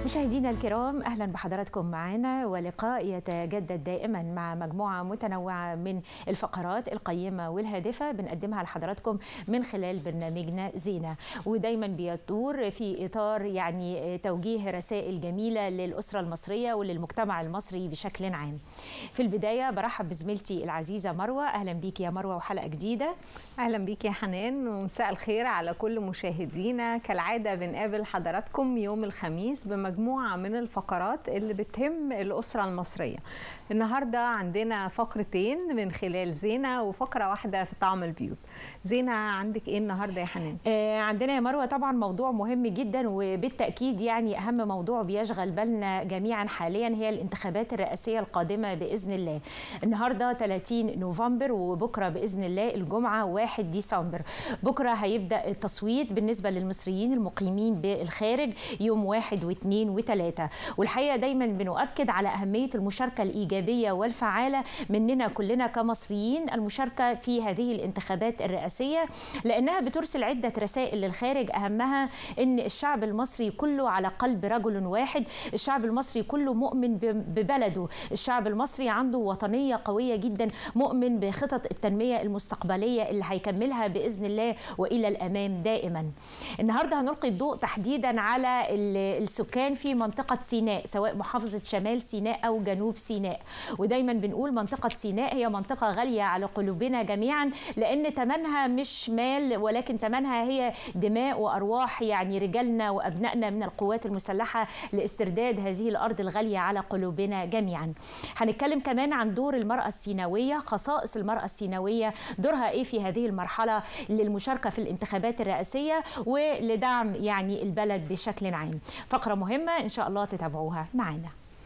مشاهدينا الكرام اهلا بحضراتكم معنا ولقاء يتجدد دائما مع مجموعه متنوعه من الفقرات القيمه والهادفه بنقدمها لحضراتكم من خلال برنامجنا زينه ودايما بيدور في اطار يعني توجيه رسائل جميله للاسره المصريه وللمجتمع المصري بشكل عام. في البدايه برحب بزميلتي العزيزه مروه اهلا بيك يا مروه وحلقه جديده. اهلا بيك يا حنان ومساء الخير على كل مشاهدينا كالعاده بنقابل حضراتكم يوم الخميس بمجموعه من الفقرات اللي بتهم الاسره المصريه النهارده عندنا فقرتين من خلال زينه وفقره واحده في طعم البيوت زينه عندك ايه النهارده يا حنان آه عندنا يا مروه طبعا موضوع مهم جدا وبالتاكيد يعني اهم موضوع بيشغل بالنا جميعا حاليا هي الانتخابات الرئاسيه القادمه باذن الله النهارده 30 نوفمبر وبكره باذن الله الجمعه 1 ديسمبر بكره هيبدا التصويت بالنسبه للمصريين المقيمين بالخارج يوم 1 و2 و3 والحقيقه دايما بنؤكد على اهميه المشاركه الايجابيه والفعاله مننا كلنا كمصريين المشاركه في هذه الانتخابات الرئاسيه لانها بترسل عده رسائل للخارج اهمها ان الشعب المصري كله على قلب رجل واحد الشعب المصري كله مؤمن ببلده الشعب المصري عنده وطنيه قويه جدا مؤمن بخطط التنميه المستقبليه اللي هيكملها باذن الله والى الامام دائما النهارده هنلقي الضوء تحديدا على السكان في منطقه سيناء سواء محافظه شمال سيناء او جنوب سيناء ودايما بنقول منطقه سيناء هي منطقه غاليه على قلوبنا جميعا لان ثمنها مش مال ولكن ثمنها هي دماء وارواح يعني رجالنا وابنائنا من القوات المسلحه لاسترداد هذه الارض الغاليه على قلوبنا جميعا هنتكلم كمان عن دور المراه السيناويه خصائص المراه السيناويه دورها ايه في هذه المرحله للمشاركه في الانتخابات الرئاسيه ولدعم يعني البلد بشكل عام فقره مهمه ان شاء الله تتابعوها معنا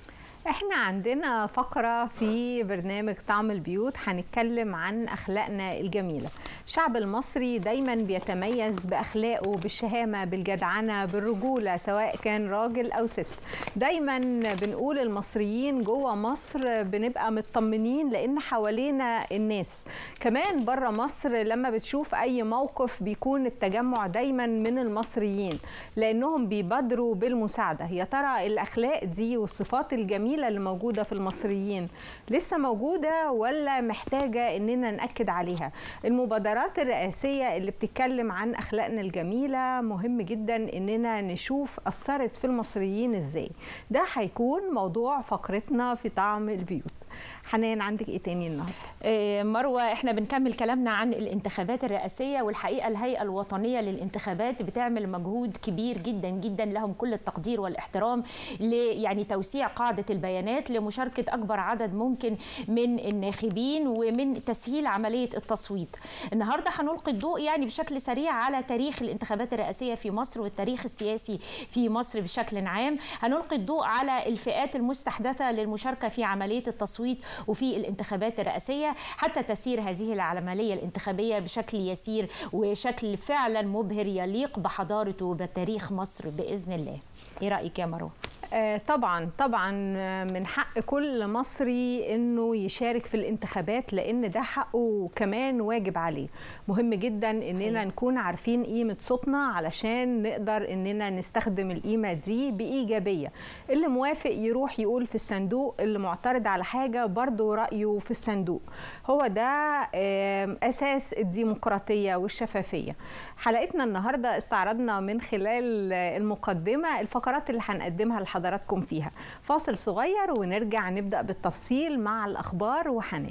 احنا عندنا فقرة في برنامج طعم البيوت هنتكلم عن أخلاقنا الجميلة الشعب المصري دايما بيتميز بأخلاقه بالشهامة بالجدعنة بالرجولة سواء كان راجل أو ست دايما بنقول المصريين جوه مصر بنبقى مطمنين لأن حوالينا الناس كمان بره مصر لما بتشوف أي موقف بيكون التجمع دايما من المصريين لأنهم بيبادروا بالمساعدة يا ترى الأخلاق دي والصفات الجميلة الجميله اللي موجوده في المصريين لسه موجوده ولا محتاجه اننا ناكد عليها المبادرات الرئاسيه اللي بتتكلم عن اخلاقنا الجميله مهم جدا اننا نشوف اثرت في المصريين ازاي ده هيكون موضوع فقرتنا في طعم البيوت حنان عندك ايه تاني النهارده؟ إيه مروه احنا بنكمل كلامنا عن الانتخابات الرئاسيه والحقيقه الهيئه الوطنيه للانتخابات بتعمل مجهود كبير جدا جدا لهم كل التقدير والاحترام ل يعني توسيع قاعده البيانات لمشاركه اكبر عدد ممكن من الناخبين ومن تسهيل عمليه التصويت. النهارده هنلقي الضوء يعني بشكل سريع على تاريخ الانتخابات الرئاسيه في مصر والتاريخ السياسي في مصر بشكل عام، هنلقي الضوء على الفئات المستحدثه للمشاركه في عمليه التصويت وفي الانتخابات الرئاسية حتى تسير هذه العملية الانتخابية بشكل يسير وشكل فعلا مبهر يليق بحضارته وبتاريخ مصر بإذن الله إيه رأيك يا مروه؟ طبعا طبعا من حق كل مصري انه يشارك في الانتخابات لان ده حقه وكمان واجب عليه مهم جدا صحيح. اننا نكون عارفين قيمه صوتنا علشان نقدر اننا نستخدم القيمه دي بايجابيه اللي موافق يروح يقول في الصندوق اللي معترض على حاجه برضه رايه في الصندوق هو ده اساس الديمقراطيه والشفافيه حلقتنا النهارده استعرضنا من خلال المقدمه الفقرات اللي هنقدمها لحضراتكم فيها فاصل صغير ونرجع نبدا بالتفصيل مع الاخبار وحنان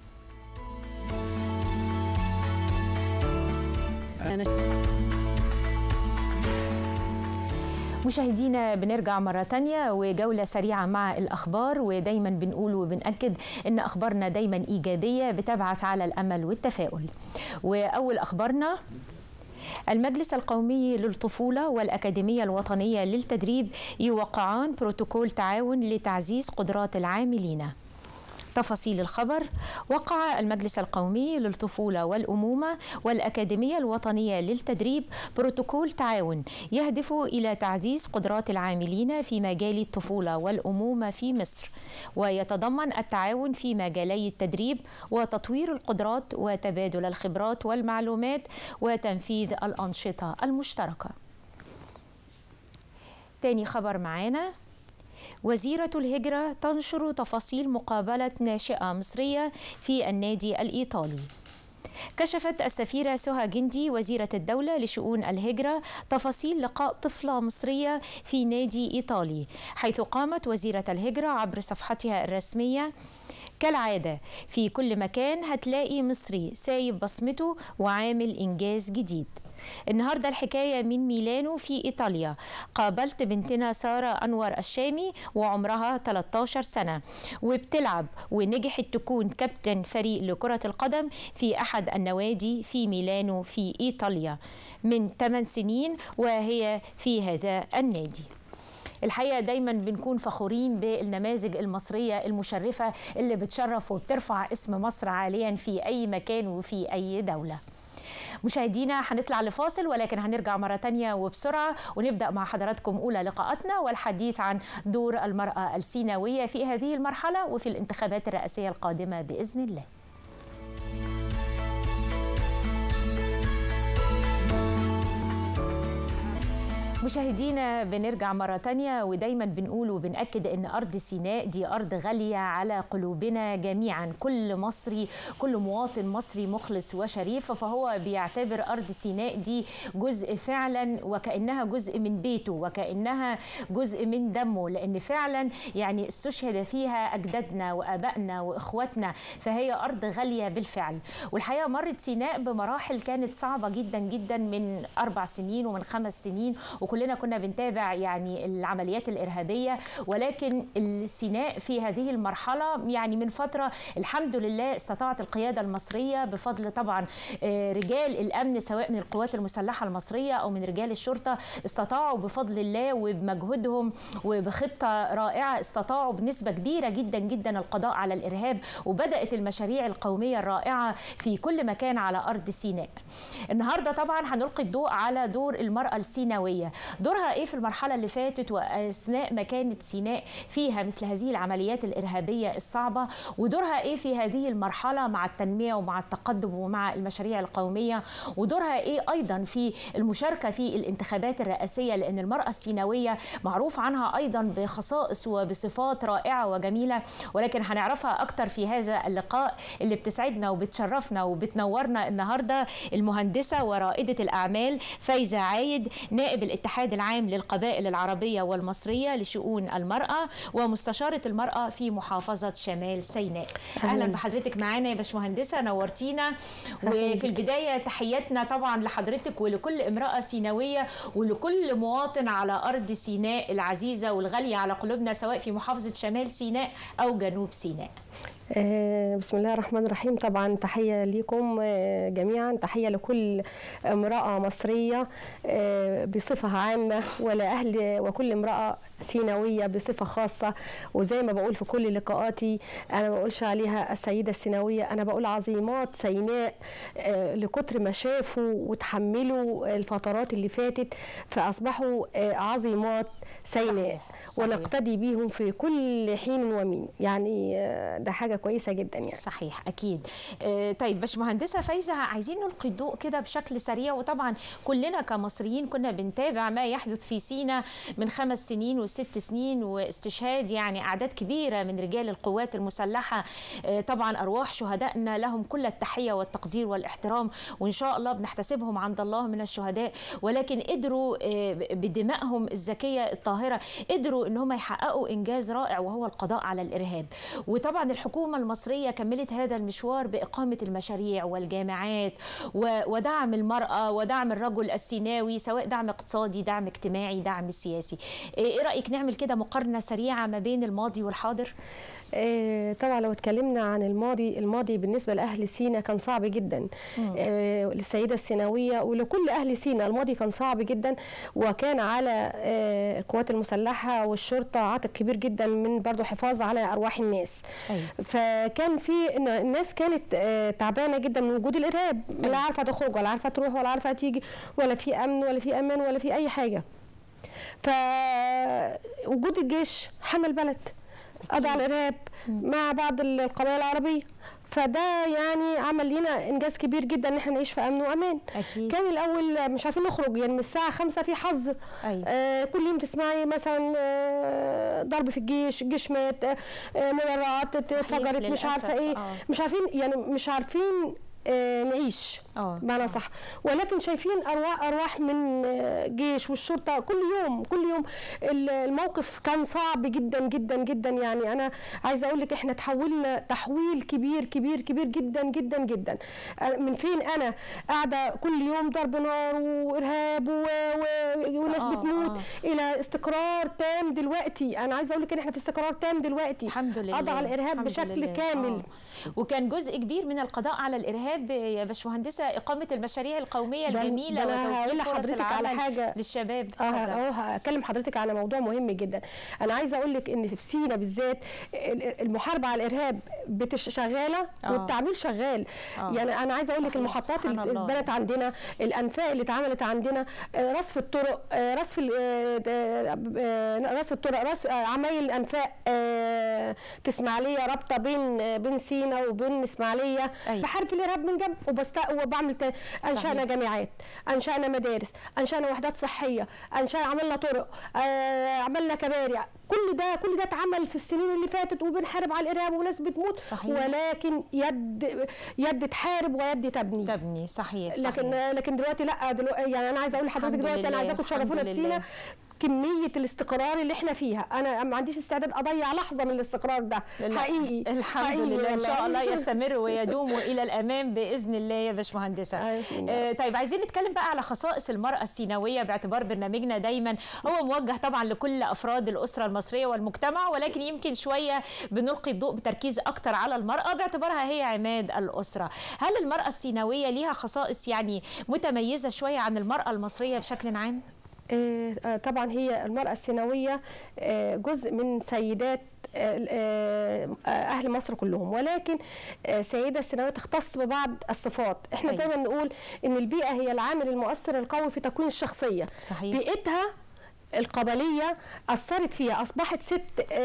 مشاهدينا بنرجع مرة تانية وجولة سريعة مع الأخبار ودايما بنقول وبنأكد أن أخبارنا دايما إيجابية بتبعث على الأمل والتفاؤل وأول أخبارنا المجلس القومي للطفولة والأكاديمية الوطنية للتدريب يوقعان بروتوكول تعاون لتعزيز قدرات العاملين تفاصيل الخبر وقع المجلس القومي للطفولة والأمومة والأكاديمية الوطنية للتدريب بروتوكول تعاون يهدف إلى تعزيز قدرات العاملين في مجال الطفولة والأمومة في مصر ويتضمن التعاون في مجالي التدريب وتطوير القدرات وتبادل الخبرات والمعلومات وتنفيذ الأنشطة المشتركة تاني خبر معانا وزيرة الهجرة تنشر تفاصيل مقابلة ناشئة مصرية في النادي الإيطالي كشفت السفيرة سهى جندي وزيرة الدولة لشؤون الهجرة تفاصيل لقاء طفلة مصرية في نادي إيطالي حيث قامت وزيرة الهجرة عبر صفحتها الرسمية كالعادة في كل مكان هتلاقي مصري سايب بصمته وعامل إنجاز جديد النهاردة الحكاية من ميلانو في إيطاليا قابلت بنتنا سارة أنور الشامي وعمرها 13 سنة وبتلعب ونجحت تكون كابتن فريق لكرة القدم في أحد النوادي في ميلانو في إيطاليا من 8 سنين وهي في هذا النادي الحقيقه دايما بنكون فخورين بالنماذج المصريه المشرفه اللي بتشرف وبترفع اسم مصر عاليا في اي مكان وفي اي دوله مشاهدينا هنطلع لفاصل ولكن هنرجع مرة تانية وبسرعة ونبدأ مع حضراتكم أولى لقاءاتنا والحديث عن دور المرأة السيناوية في هذه المرحلة وفي الانتخابات الرئاسية القادمة بإذن الله مشاهدينا بنرجع مرة تانية ودايما بنقول وبنأكد أن أرض سيناء دي أرض غالية على قلوبنا جميعا كل مصري كل مواطن مصري مخلص وشريف فهو بيعتبر أرض سيناء دي جزء فعلا وكأنها جزء من بيته وكأنها جزء من دمه لأن فعلا يعني استشهد فيها أجدادنا وآبائنا وإخواتنا فهي أرض غالية بالفعل والحقيقة مرت سيناء بمراحل كانت صعبة جدا جدا من أربع سنين ومن خمس سنين وكلنا كنا بنتابع يعني العمليات الإرهابية ولكن سيناء في هذه المرحلة يعني من فترة الحمد لله استطاعت القيادة المصرية بفضل طبعا رجال الأمن سواء من القوات المسلحة المصرية أو من رجال الشرطة استطاعوا بفضل الله وبمجهودهم وبخطة رائعة استطاعوا بنسبة كبيرة جدا جدا القضاء على الإرهاب وبدأت المشاريع القومية الرائعة في كل مكان على أرض سيناء النهاردة طبعا هنلقي الضوء على دور المرأة السيناوية دورها ايه في المرحله اللي فاتت واثناء ما كانت سيناء فيها مثل هذه العمليات الارهابيه الصعبه ودورها ايه في هذه المرحله مع التنميه ومع التقدم ومع المشاريع القوميه ودورها ايه ايضا في المشاركه في الانتخابات الرئاسيه لان المراه السيناويه معروف عنها ايضا بخصائص وبصفات رائعه وجميله ولكن هنعرفها اكتر في هذا اللقاء اللي بتسعدنا وبتشرفنا وبتنورنا النهارده المهندسه ورائده الاعمال فايزه عايد نائب الاتحاد العام للقبائل العربية والمصرية لشؤون المرأة ومستشارة المرأة في محافظة شمال سيناء أهلا, أهلا بحضرتك معانا يا باشمهندسة نورتينا وفي البداية تحياتنا طبعا لحضرتك ولكل امرأة سيناوية ولكل مواطن على أرض سيناء العزيزة والغالية على قلوبنا سواء في محافظة شمال سيناء أو جنوب سيناء بسم الله الرحمن الرحيم طبعا تحية لكم جميعا تحية لكل امرأة مصرية بصفة عامة ولأهل وكل امرأة سيناوية بصفة خاصة وزي ما بقول في كل لقاءاتي أنا ما بقولش عليها السيدة السيناوية أنا بقول عظيمات سيناء لكتر ما شافوا وتحملوا الفترات اللي فاتت فأصبحوا عظيمات سيناء صحيح. ونقتدي بيهم في كل حين ومين يعني ده حاجة كويسة جدا يعني صحيح أكيد آه طيب باشمهندسة فايزة عايزين نلقي الضوء كده بشكل سريع وطبعا كلنا كمصريين كنا بنتابع ما يحدث في سينا من خمس سنين وست سنين واستشهاد يعني أعداد كبيرة من رجال القوات المسلحة آه طبعا أرواح شهدائنا لهم كل التحية والتقدير والاحترام وإن شاء الله بنحتسبهم عند الله من الشهداء ولكن قدروا آه بدمائهم الزكية الطاهرة قدروا إن هم يحققوا إنجاز رائع وهو القضاء على الإرهاب وطبعا الحكومة المصرية كملت هذا المشوار بإقامة المشاريع والجامعات ودعم المرأة ودعم الرجل السيناوي سواء دعم اقتصادي دعم اجتماعي دعم سياسي إيه رأيك نعمل كده مقارنة سريعة ما بين الماضي والحاضر؟ آه طبعا لو اتكلمنا عن الماضي الماضي بالنسبه لاهل سينا كان صعب جدا آه للسيده السيناويه ولكل اهل سينا الماضي كان صعب جدا وكان على آه القوات المسلحه والشرطه عاتق كبير جدا من برضو حفاظ على ارواح الناس أيوة. فكان في الناس كانت تعبانه جدا من وجود الارهاب أيوة. لا عارفه تخرج ولا عارفه تروح ولا عارفه تيجي ولا في امن ولا في امان ولا في اي حاجه فوجود الجيش حمى البلد قضى على الارهاب مع بعض القبائل العربيه فده يعني عمل لنا انجاز كبير جدا ان احنا نعيش في امن وامان أكيد. كان الاول مش عارفين نخرج يعني من الساعه 5 في حظر أيوة. آه كل يوم تسمعي مثلا آه ضرب في الجيش الجيش مات آه مدرعات اتفجرت مش للأسف. عارفه ايه آه. مش عارفين يعني مش عارفين آه نعيش آه. بمعنى صح ولكن شايفين ارواح ارواح من آه، جيش والشرطه كل يوم كل يوم ال- الموقف كان صعب جدا جدا جدا يعني انا عايزه اقول لك احنا تحولنا تحويل كبير كبير كبير جدا جدا جدا آه، من فين انا قاعده كل يوم ضرب نار وارهاب و... و... وناس آه، بتموت آه. الى استقرار تام دلوقتي انا عايزه اقول لك ان احنا في استقرار تام دلوقتي الحمد لله قضى على الارهاب الحمد بشكل لله. كامل آه. وكان جزء كبير من القضاء على الارهاب يا باشمهندسه اقامه المشاريع القوميه ده- الجميله ده أنا هقول وتوفير فرص لحضرتك على العمل حاجة. للشباب اه اتفضل. اهو هكلم حضرتك على موضوع مهم جدا انا عايزه اقول لك ان في سينا بالذات ال- المحاربه على الارهاب بتش شغاله آه. والتعمير شغال آه. يعني انا عايزه اقول لك صحيح، المحطات سبحان اللي الله. اتبنت عندنا الانفاق اللي اتعملت عندنا آه، رصف الطرق آه، رصف ال- آه، آه، رصف الطرق رصف آه، عمايل الانفاق آه، في اسماعيليه رابطه بين آه، بين سينا وبين اسماعيليه أيوة. بحارب الارهاب من جنب وبست وبعمل تا- انشانا صحيح. جامعات انشانا مدارس انشانا وحدات صحيه انشانا عملنا طرق آه، عملنا كباري كل ده كل ده اتعمل في السنين اللي فاتت وبنحارب على الارهاب وناس بتموت صحيح. ولكن يد يد تحارب ويد تبني تبني صحيح صحيح لكن لكن دلوقتي لا دلوقتي يعني انا عايزه اقول لحضرتك الحمد دلوقتي انا لله، عايزاكم تشرفونا الحمد في سينا لله. كميه الاستقرار اللي احنا فيها انا ما عنديش استعداد اضيع لحظه من الاستقرار ده لا، حقيقي الحمد حقيقي لله ان شاء والله. الله يستمر ويدوم الى الامام باذن الله يا باشمهندسه آمين. آه طيب عايزين نتكلم بقى على خصائص المراه السيناويه باعتبار برنامجنا دايما هو موجه طبعا لكل افراد الاسره المصريه والمجتمع ولكن يمكن شويه بنلقي الضوء بتركيز اكتر على المراه باعتبارها هي عماد الاسره هل المراه السيناويه ليها خصائص يعني متميزه شويه عن المراه المصريه بشكل عام آه، آه، طبعا هي المرأة السيناوية آه، جزء من سيدات آه، آه، أهل مصر كلهم ولكن آه، سيدة السيناوية تختص ببعض الصفات احنا أيوة. دايما نقول ان البيئة هي العامل المؤثر القوي في تكوين الشخصية صحيح. بيئتها القبلية أثرت فيها أصبحت ست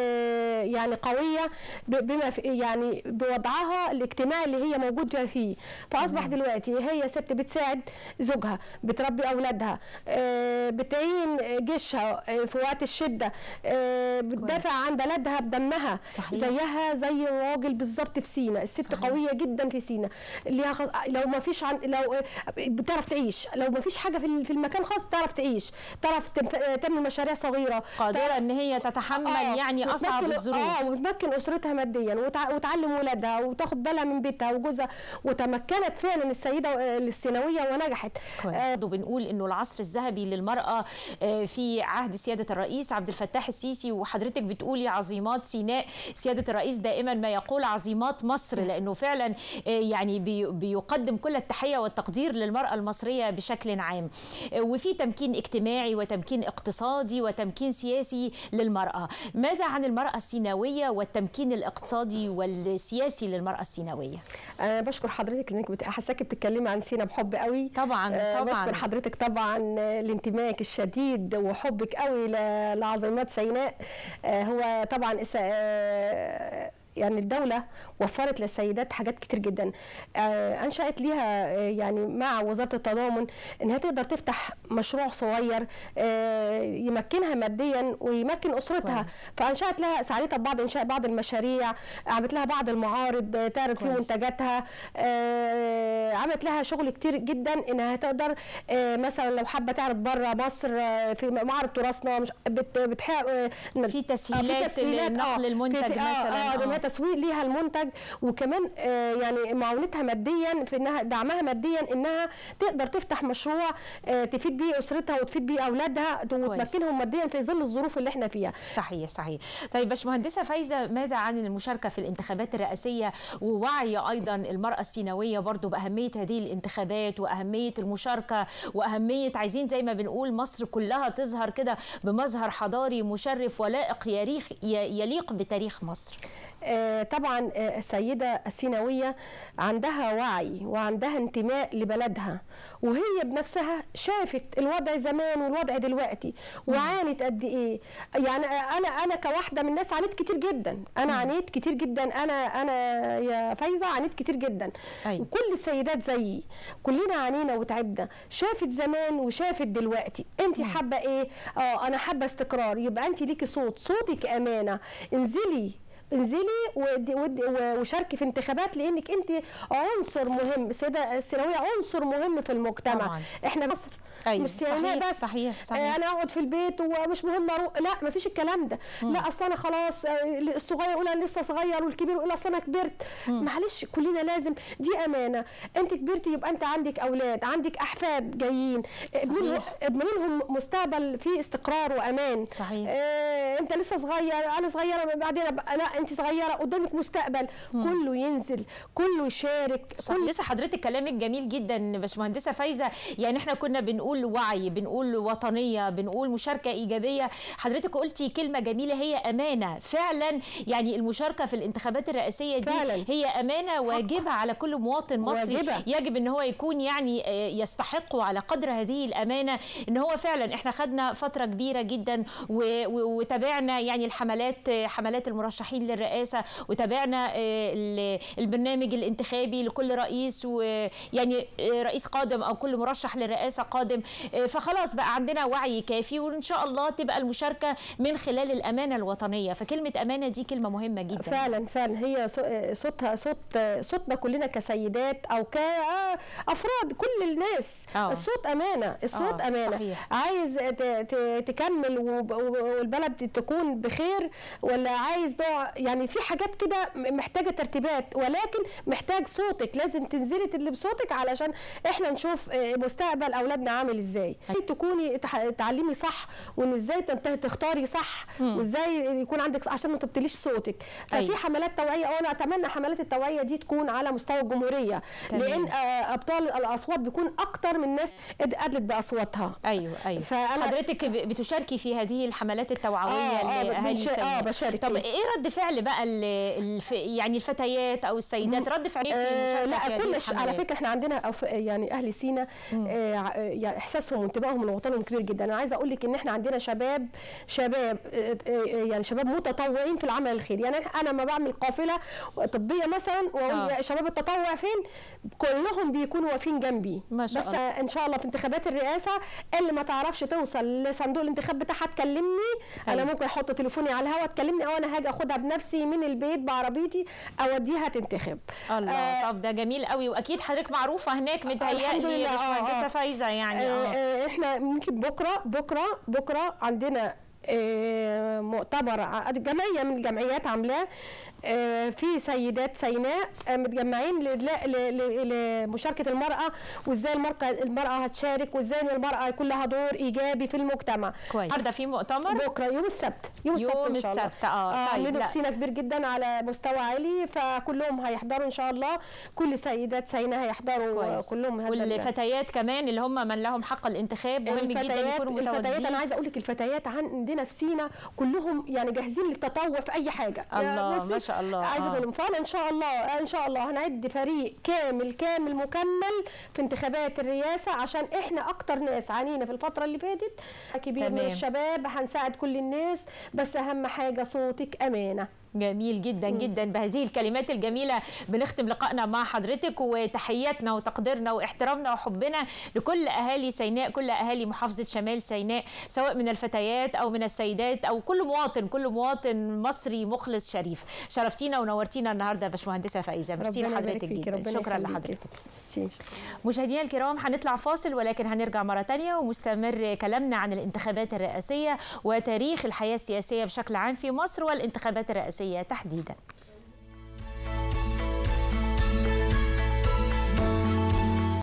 آه، يعني قوية ب- بما في يعني بوضعها الاجتماعي اللي هي موجودة فيه فأصبح دلوقتي هي ست بتساعد زوجها بتربي أولادها آه، بتعين جيشها آه، في وقت الشدة آه، بتدافع عن بلدها بدمها صحيح. زيها زي الراجل بالظبط في سينا الست صحيح. قوية جدا في سينا ليها خص... لو ما فيش عن... لو آه، بتعرف تعيش لو ما فيش حاجة في ال- في المكان خاص تعرف تعيش تعرف تنف... آه، تعمل مشاريع صغيرة قادره ان هي تتحمل آه، يعني اصعب وتمكن- الظروف اه وتمكن اسرتها ماديا وتع... وتعلم ولادها وتاخد بالها من بيتها وجوزها وتمكنت فعلا السيده آه، السيناويه ونجحت كويس وبنقول انه العصر الذهبي للمراه آه، في عهد سياده الرئيس عبد الفتاح السيسي وحضرتك بتقولي عظيمات سيناء سياده الرئيس دائما ما يقول عظيمات مصر لانه فعلا آه، يعني بي- بيقدم كل التحيه والتقدير للمراه المصريه بشكل عام آه، وفي تمكين اجتماعي وتمكين اقتصادي وتمكين سياسي للمراه ماذا عن المراه السيناويه والتمكين الاقتصادي والسياسي للمراه السيناويه انا بشكر حضرتك لانك بت... حاساكي بتتكلمي عن سينا بحب قوي طبعا آه، طبعا بشكر حضرتك طبعا آه، لانتمائك الشديد وحبك قوي ل- لعظيمات سيناء آه، هو طبعا إس- آه، يعني الدولة وفرت للسيدات حاجات كتير جدا آه، أنشأت ليها آه، يعني مع وزارة التضامن إنها تقدر تفتح مشروع صغير آه، يمكنها ماديا ويمكن أسرتها كويس. فأنشأت لها ساعدتها ببعض إنشاء بعض المشاريع عملت لها بعض المعارض آه، تعرض فيه كويس. منتجاتها آه، عملت لها شغل كتير جدا انها تقدر آه، مثلا لو حابه تعرض بره مصر آه، في معرض تراثنا مش بت بتحقق آه، في آه، تسهيلات لنقل آه، المنتج في- مثلا اه اه آه. انها تسويق ليها المنتج وكمان آه يعني معاونتها ماديا في انها دعمها ماديا انها تقدر تفتح مشروع آه تفيد بيه اسرتها وتفيد بيه اولادها وتمكنهم ماديا في ظل الظروف اللي احنا فيها صحيح صحيح طيب باشمهندسه فايزه ماذا عن المشاركه في الانتخابات الرئاسيه ووعي ايضا المراه السيناويه برضو باهميه هذه الانتخابات واهميه المشاركه واهميه عايزين زي ما بنقول مصر كلها تظهر كده بمظهر حضاري مشرف ولائق يريخ ي- يليق بتاريخ مصر آه، طبعا آه، السيده السيناويه عندها وعي وعندها انتماء لبلدها وهي بنفسها شافت الوضع زمان والوضع دلوقتي وعانت قد ايه يعني انا انا كواحده من الناس عانيت كتير جدا انا عانيت كتير جدا انا انا يا فايزه عانيت كتير جدا أيوة. وكل السيدات زيي كلنا عانينا وتعبنا شافت زمان وشافت دلوقتي انت حابه ايه اه انا حابه استقرار يبقى انت ليكي صوت صوتك امانه انزلي انزلي ودي ودي وشاركي في انتخابات لانك انت عنصر مهم السيده الثانويه عنصر مهم في المجتمع طبعاً. احنا مصر أيوة، مش سيناء صحيح، بس صحيح، صحيح. آه، انا اقعد في البيت ومش مهم اروح لا مفيش الكلام ده لا اصل انا خلاص آه، الصغير يقول انا لسه صغير والكبير يقول اصل انا كبرت معلش كلنا لازم دي امانه انت كبرتي يبقى انت عندك اولاد عندك احفاد جايين ابنوا صحيح. ابنوا لهم مستقبل فيه استقرار وامان صحيح. آه انت لسه صغير انا صغيره بعدين أبقى- لا انت صغيره قدامك مستقبل كله ينزل كله يشارك صح لسه حضرتك كلامك جميل جدا باشمهندسه فايزه يعني احنا كنا بنقول وعي بنقول وطنيه بنقول مشاركه ايجابيه حضرتك قلتي كلمه جميله هي امانه فعلا يعني المشاركه في الانتخابات الرئاسيه دي فعلا. هي امانه واجبه على كل مواطن مصري واجبة. يجب ان هو يكون يعني آه، يستحق على قدر هذه الامانه ان هو فعلا احنا خدنا فتره كبيره جدا و- و- وتابعنا يعني الحملات آه، حملات المرشحين للرئاسه وتابعنا آه، ال- البرنامج الانتخابي لكل رئيس ويعني آه، رئيس قادم او كل مرشح للرئاسه قادم آه، فخلاص بقى عندنا وعي كافي وان شاء الله تبقى المشاركه من خلال الامانه الوطنيه فكلمه امانه دي كلمه مهمه جدا فعلا فعلا هي صو- صوتها صوت صوتنا كلنا كسيدات او كافراد كل الناس آه. الصوت امانه الصوت آه، امانه صحيح. عايز ت- ت- تكمل وب- والبلد تكون بخير ولا عايز نوع يعني في حاجات كده محتاجه ترتيبات ولكن محتاج صوتك لازم تنزلي تدلي بصوتك علشان احنا نشوف آه، مستقبل اولادنا عامل ازاي تكوني تح- تعلمي صح وان ازاي تنتهي تختاري صح وازاي يكون عندك عشان ما تبطليش صوتك ففي أيوة. حملات توعيه وانا اتمنى حملات التوعيه دي تكون على مستوى الجمهوريه تمام. لان آه، ابطال الاصوات بيكون اكتر من ناس اد- ادلت باصواتها ايوه ايوه فأنا- حضرتك ب- بتشاركي في هذه الحملات التوعويه آه، آه، لاهالي بنشا- سيناء آه، بشارك طب فيها. ايه رد فعل بقى ال الف يعني الفتيات او السيدات رد فعل في آه، المشاركه في لا هذه كل ش- على الحملات فكره احنا عندنا أو يعني اهل سينا آه، ع- يعني احساسهم وانتباههم لوطنهم كبير جدا انا عايزه اقول لك ان احنا عندنا شباب شباب آه، آه، يعني شباب متطوعين في العمل الخيري يعني انا لما بعمل قافله طبيه مثلا واقول آه. يا شباب التطوع فين كلهم بيكونوا واقفين جنبي ما شاء بس الله. آه، ان شاء الله في انتخابات الرئاسه اللي ما تعرفش توصل لصندوق الانتخاب بتاعها تكلمني انا أيوة. ممكن احط تليفوني على الهواء تكلمني او انا هاجي اخدها بنفسي من البيت بعربيتي اوديها تنتخب الله آه، طب ده جميل قوي واكيد حضرتك معروفه هناك متهيألي الحمد لله، يا آه، باشمهندسه آه. فايزه يعني آه، اه آه، احنا ممكن بكره بكره بكره عندنا آه، مؤتمر ع- جمعيه من الجمعيات عاملاه آه، في سيدات سيناء آه، متجمعين ل- ل- ل- لمشاركه المراه وازاي المراه المراه هتشارك وازاي إن المراه يكون لها دور ايجابي في المجتمع كويس النهارده في مؤتمر بكره يوم السبت يوم السبت يوم ان شاء الله السبت، آه، طيب، عاملينه لا. في سينا كبير جدا على مستوى عالي فكلهم هيحضروا ان شاء الله كل سيدات سينا هيحضروا كويس كلهم هذا ال- والفتيات كمان اللي هم من لهم حق الانتخاب مهم جدا الفتيات يكونوا الفتيات انا متواجدين عايزه اقول لك الفتيات عندنا في سينا كلهم يعني جاهزين للتطوع في اي حاجه الله، بصي، ما شاء الله، عايزه آه. اقول لهم فانا ان شاء الله ان شاء الله هنعد فريق كامل كامل مكمل في انتخابات الرئاسه عشان احنا اكتر ناس عانينا في الفتره اللي فاتت كبير من تمام. الشباب هنساعد كل الناس بس اهم حاجه صوتك امانه جميل جدا جدا بهذه الكلمات الجميله بنختم لقائنا مع حضرتك وتحياتنا وتقديرنا واحترامنا وحبنا لكل اهالي سيناء كل اهالي محافظه شمال سيناء سواء من الفتيات او من السيدات او كل مواطن كل مواطن مصري مخلص شريف شرفتينا ونورتينا النهارده يا باشمهندسه فايزه ميرسي ربنا يبارك لحضرتك فيكي، جدا ربنا شكرا يخليكي. لحضرتك ميرسي. مشاهدينا الكرام هنطلع فاصل ولكن هنرجع مرة تانية ومستمر كلامنا عن الانتخابات الرئاسية وتاريخ الحياة السياسية بشكل عام في مصر والانتخابات الرئاسية تحديداً